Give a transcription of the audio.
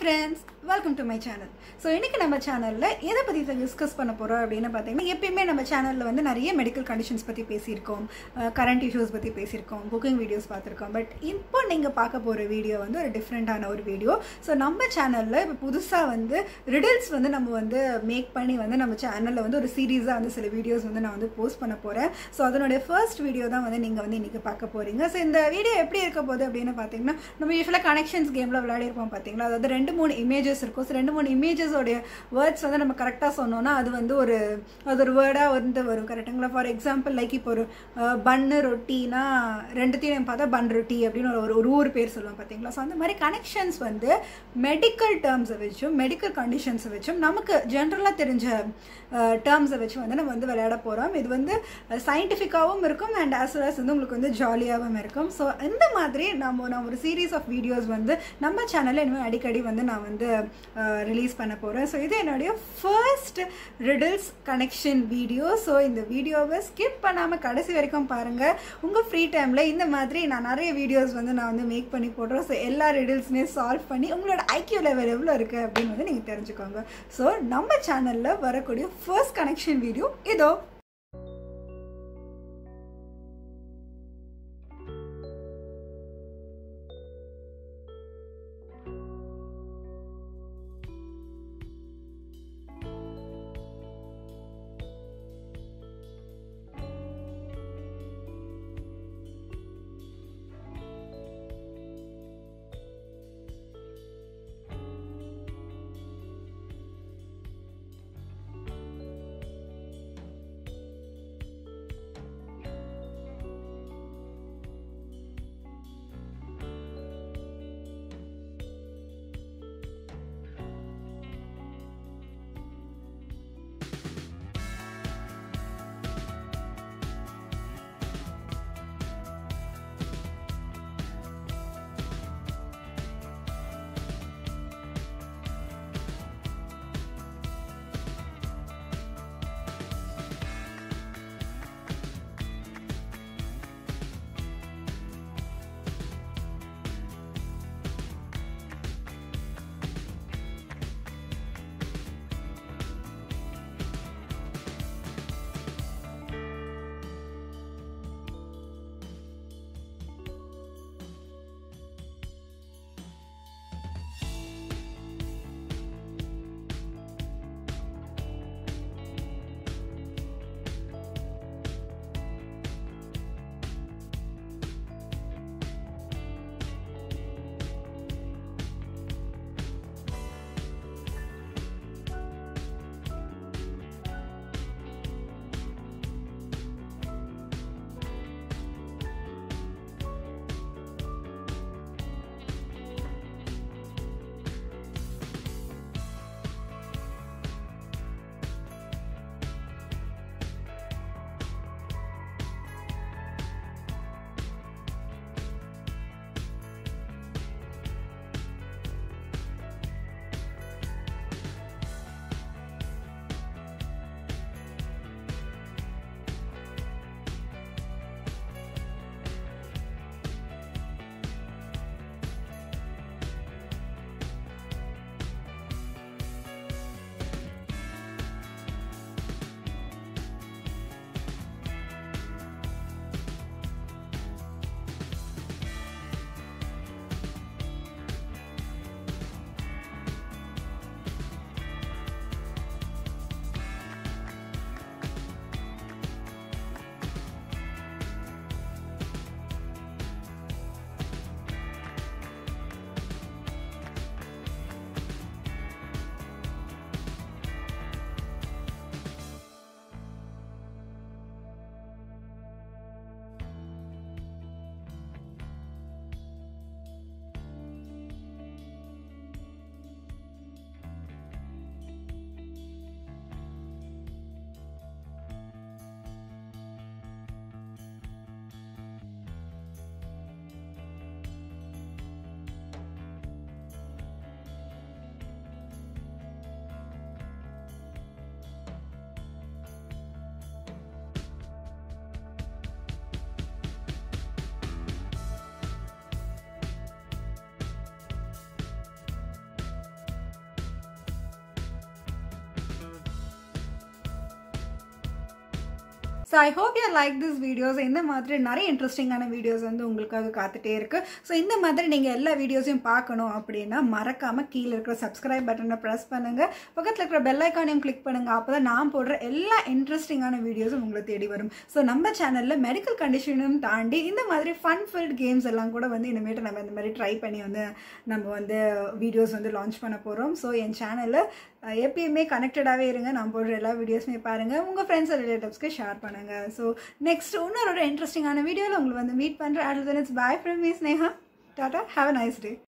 friends welcome to my channel so இன்றைக்கி நம்ம சேனலில் எதை பற்றி டிஸ்கஸ் பண்ண போகிறோம் அப்படின்னு பார்த்தீங்கன்னா எப்பயுமே நம்ம சேனலில் வந்து நிறைய மெடிக்கல் கண்டிஷன்ஸ் பற்றி பேசியிருக்கோம் கரண்ட் இஷ்யூஸ் பற்றி பேசியிருக்கோம் குக்கிங் வீடியோஸ் பார்த்துருக்கோம் பட் இப்போ நீங்கள் பார்க்க போகிற வீடியோ வந்து ஒரு டிஃப்ரெண்ட்டான ஒரு வீடியோ ஸோ நம்ம சேனலில் இப்போ புதுசாக வந்து ரிடில்ஸ் வந்து நம்ம வந்து மேக் பண்ணி வந்து நம்ம சேனலில் வந்து ஒரு சீரீஸாக வந்து சில வீடியோஸ் வந்து நான் வந்து போஸ்ட் பண்ண போகிறேன் ஸோ அதனுடைய ஃபர்ஸ்ட் வீடியோ தான் வந்து நீங்கள் வந்து இன்றைக்கி பார்க்க போகிறீங்க ஸோ இந்த வீடியோ எப்படி இருக்க போகுது அப்படின்னு பார்த்தீங்கன்னா நம்ம யூஸ்வலாக கனெக்ஷன்ஸ் கேமில் விளையாடிருப்போம் பார்த்தீங்களா அதாவது ரெண்டு மூணு இமேஜஸ் இருக்கும் ஸோ ரெண்டு மூணு இமேஜஸோடைய வேர்ட்ஸ் வந்து நம்ம கரெக்டாக சொன்னோம்னா அது வந்து ஒரு அது ஒரு வேர்டாக வந்து வரும் கரெக்டுங்களா ஃபார் எக்ஸாம்பிள் லைக் இப்போ ஒரு பன்னு ரொட்டினா ரெண்டுத்தையும் பார்த்தா பன் ரொட்டி அப்படின்னு ஒரு ஒரு ஊர் பேர் சொல்லுவோம் பார்த்தீங்களா ஸோ அந்த மாதிரி கனெக்ஷன்ஸ் வந்து மெடிக்கல் டேர்ம்ஸை வச்சும் மெடிக்கல் கண்டிஷன்ஸை வச்சும் நமக்கு ஜென்ரலாக தெரிஞ்ச டேர்ம்ஸை வச்சு வந்து நம்ம வந்து விளையாட போகிறோம் இது வந்து சயின்டிஃபிக்காகவும் இருக்கும் அண்ட் ஆஸ் வெல் அஸ் வந்து உங்களுக்கு வந்து ஜாலியாகவும் இருக்கும் ஸோ இந்த மாதிரி நம்ம நான் ஒரு சீரீஸ் ஆஃப் வீடியோஸ் வந்து நம்ம சேனலில் இனிமேல் அடிக்கடி வந்து நான் வந்து ரிலீஸ் பண்ண போகிறேன் ஸோ இது என்னுடைய first riddles connection video so இந்த வீடியோவை ஸ்கிப் பண்ணாமல் கடைசி வரைக்கும் பாருங்கள் உங்கள் ஃப்ரீ டைமில் இந்த மாதிரி நான் நிறைய வீடியோஸ் வந்து நான் வந்து மேக் பண்ணி போடுறேன் ஸோ எல்லா ரிடில்ஸுமே சால்வ் பண்ணி உங்களோட ஐக்கியூ லெவல் எவ்வளோ இருக்குது அப்படின்னு வந்து நீங்கள் தெரிஞ்சுக்கோங்க ஸோ நம்ம சேனலில் வரக்கூடிய ஃபர்ஸ்ட் கனெக்ஷன் வீடியோ இதோ so I hope you like this videos இந்த மாதிரி நிறைய இன்ட்ரெஸ்டிங்கான வீடியோஸ் வந்து உங்களுக்காக காத்துட்டே இருக்கு ஸோ இந்த மாதிரி நீங்கள் எல்லா வீடியோஸையும் பார்க்கணும் அப்படின்னா மறக்காம கீழே இருக்கிற சப்ஸ்கிரைப் பட்டனை ப்ரெஸ் பண்ணுங்க பக்கத்தில் இருக்கிற பெல் ஐக்கானையும் கிளிக் பண்ணுங்க அப்போ தான் நான் போடுற எல்லா இன்ட்ரெஸ்டிங்கான வீடியோஸும் உங்களை தேடி வரும் ஸோ நம்ம சேனலில் மெடிக்கல் கண்டிஷனும் தாண்டி இந்த மாதிரி ஃபன் ஃபில்ட் கேம்ஸ் எல்லாம் கூட வந்து இனிமேட்டு நம்ம இந்த மாதிரி ட்ரை பண்ணி வந்து நம்ம வந்து வீடியோஸ் வந்து லான்ச் பண்ண போகிறோம் ஸோ என் சேனலில் எப்பயுமே கனெக்டடாகவே இருங்க நான் போடுற எல்லா வீடியோஸுமே பாருங்கள் உங்கள் ஃப்ரெண்ட்ஸ் ரிலேட்டிவ்ஸ்க்கு ஷேர் பண்ணுங்கள் ஸோ நெக்ஸ்ட் இன்னொரு இன்ட்ரெஸ்டிங்கான வீடியோவில் உங்களை வந்து மீட் பண்ணுறேன் at its bye from me Sneha tata have a nice day